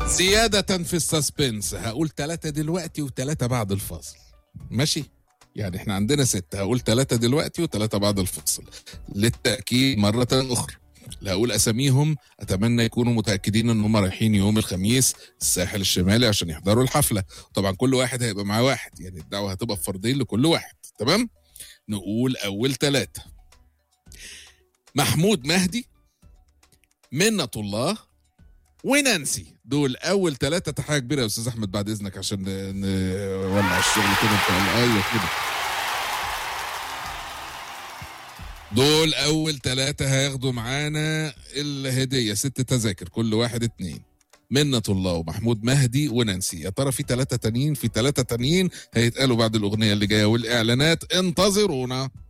زيادة في السسبنس هقول ثلاثة دلوقتي وثلاثة بعد الفاصل ماشي يعني احنا عندنا ستة هقول ثلاثة دلوقتي وثلاثة بعد الفاصل للتأكيد مرة أخرى لا هقول أساميهم أتمنى يكونوا متأكدين إن هم رايحين يوم الخميس الساحل الشمالي عشان يحضروا الحفلة طبعا كل واحد هيبقى معاه واحد يعني الدعوة هتبقى بفردين لكل واحد تمام نقول أول ثلاثة محمود مهدي منة الله ونانسي دول اول ثلاثه تحيه كبيره يا استاذ احمد بعد اذنك عشان ن- نولع الشغل كده ان شاء الله ايوه كده دول اول ثلاثه هياخدوا معانا الهديه ست تذاكر كل واحد اتنين منة الله ومحمود مهدي ونانسي يا ترى في ثلاثة تانيين في ثلاثة تانيين هيتقالوا بعد الأغنية اللي جاية والإعلانات انتظرونا